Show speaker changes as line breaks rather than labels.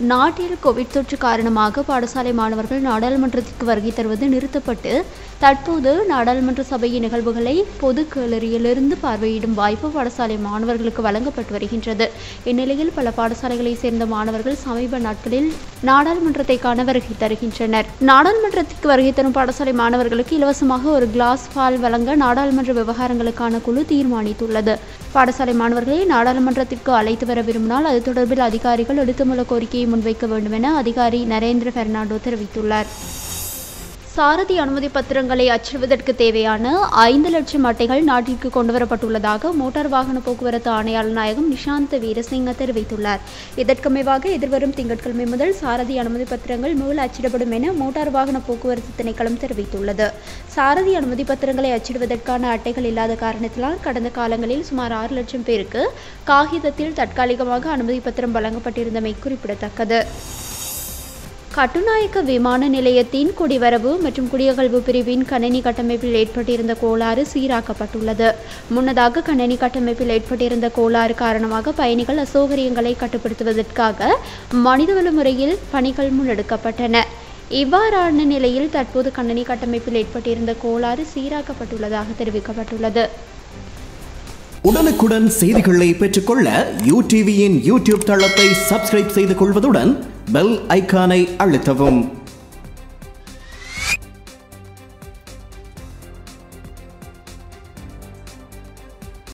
நாட்டில் கோவிட் தொற்று காரணமாக பாடசாலை மாணவர்கள் நாடாளுமன்றத்திற்கு வருகை தருவது நிறுத்தப்பட்டு தற்போது நாடாளுமன்ற சபையின் நிகழ்வுகளை பொது கேலரியிலிருந்து பார்வையிடும் வாய்ப்பு பாடசாலை மாணவர்களுக்கு வழங்கப்பட்டு வருகின்றது இந்நிலையில் பல பாடசாலைகளைச் சேர்ந்த மாணவர்கள் சமீப நாட்களில் நாடாளுமன்றத்தை காண வருகை தருகின்றனர் நாடாளுமன்றத்திற்கு வருகை தரும் பாடசாலை மாணவர்களுக்கு இலவசமாக ஒரு கிளாஸ் பால் வழங்க நாடாளுமன்ற விவகாரங்களுக்கான குழு தீர்மானித்துள்ளது பாடசாலை மாணவர்களை நாடாளுமன்றத்திற்கு அழைத்து வர விரும்பினால் அது தொடர்பில் அதிகாரிகள் எழுத்துமூல கோரிக்கையை முன்வைக்க வேண்டும் என அதிகாரி நரேந்திர பெர்னாண்டோ தெரிவித்துள்ளார் சாரதி அனுமதி பத்திரங்களை அச்சிடுவதற்கு தேவையான ஐந்து லட்சம் அட்டைகள் நாட்டிற்கு கொண்டுவரப்பட்டுள்ளதாக மோட்டார் வாகன போக்குவரத்து ஆணையாளர் நாயகம் நிஷாந்த் வீரசிங்க தெரிவித்துள்ளார் இதற்கமைவாக எதிர்வரும் திங்கட்கிழமை முதல் சாரதி அனுமதி பத்திரங்கள் மீள் அச்சிடப்படும் என மோட்டார் வாகன போக்குவரத்து திணைக்களம் தெரிவித்துள்ளது சாரதி அனுமதி பத்திரங்களை அச்சிடுவதற்கான அட்டைகள் இல்லாத காரணத்தினால் கடந்த காலங்களில் சுமார் ஆறு லட்சம் பேருக்கு காகிதத்தில் தற்காலிகமாக அனுமதி பத்திரம் வழங்கப்பட்டிருந்தமை குறிப்பிடத்தக்கது கட்டுநாயக்க விமான நிலையத்தின் குடிவரவு மற்றும் குடியகல்வு பிரிவின் கணினி கட்டமைப்பில் ஏற்பட்டிருந்த கோளாறு சீராக்கப்பட்டுள்ளது முன்னதாக கணினி கட்டமைப்பில் ஏற்பட்டிருந்த கோளாறு காரணமாக பயணிகள் அசௌகரியங்களை கட்டுப்படுத்துவதற்காக மனிதவள முறையில் பணிகள் முன்னெடுக்கப்பட்டன இவ்வாறான நிலையில் தற்போது கணினி கட்டமைப்பில் ஏற்பட்டிருந்த கோளாறு சீராக்கப்பட்டுள்ளதாக தெரிவிக்கப்பட்டுள்ளது
உடனுக்குடன் செய்திகளை பெற்றுக்கொள்ள யூ டிவியின் யூடியூப் தளத்தை சப்ஸ்கிரைப் செய்து கொள்வதுடன் பெல் ஐகானை அழுத்தவும்